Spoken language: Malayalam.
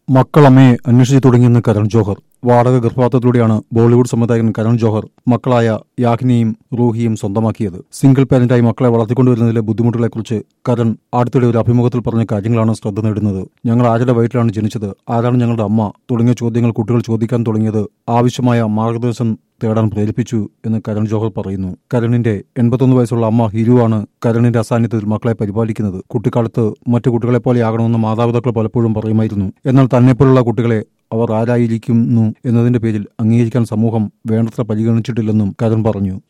മക്കളമ്മയെ അന്വേഷിച്ചു തുടങ്ങിയെന്ന് കരൺ ജോഹർ വാടക ഗർഭപാത്രത്തിലൂടെയാണ് ബോളിവുഡ് സംവിധായകൻ കരൺ ജോഹർ മക്കളായ യാഹിനിയും റൂഹിയും സ്വന്തമാക്കിയത് സിംഗിൾ പാരന്റായി മക്കളെ വളർത്തിക്കൊണ്ടുവരുന്നതിലെ ബുദ്ധിമുട്ടുകളെക്കുറിച്ച് കരൺ അടുത്തിടെ ഒരു അഭിമുഖത്തിൽ പറഞ്ഞ കാര്യങ്ങളാണ് ശ്രദ്ധ നേടുന്നത് ഞങ്ങൾ ആരുടെ വയറ്റിലാണ് ജനിച്ചത് ആരാണ് ഞങ്ങളുടെ അമ്മ തുടങ്ങിയ ചോദ്യങ്ങൾ കുട്ടികൾ ചോദിക്കാൻ തുടങ്ങിയത് ആവശ്യമായ മാർഗദർശനം തേടാൻ പ്രേരിപ്പിച്ചു എന്ന് കരൺ ജോഹർ പറയുന്നു കരണിന്റെ എൺപത്തൊന്ന് വയസ്സുള്ള അമ്മ ഹിരുവാണ് കരണിന്റെ അസാന്നിധ്യത്തിൽ മക്കളെ പരിപാലിക്കുന്നത് കുട്ടിക്കാലത്ത് മറ്റു കുട്ടികളെ പോലെ ആകണമെന്ന് മാതാപിതാക്കൾ പലപ്പോഴും പറയുമായിരുന്നു എന്നാൽ തന്നെപ്പോലുള്ള കുട്ടികളെ അവർ ആരായിരിക്കുന്നു എന്നതിന്റെ പേരിൽ അംഗീകരിക്കാൻ സമൂഹം വേണ്ടത്ര പരിഗണിച്ചിട്ടില്ലെന്നും കരൺ പറഞ്ഞു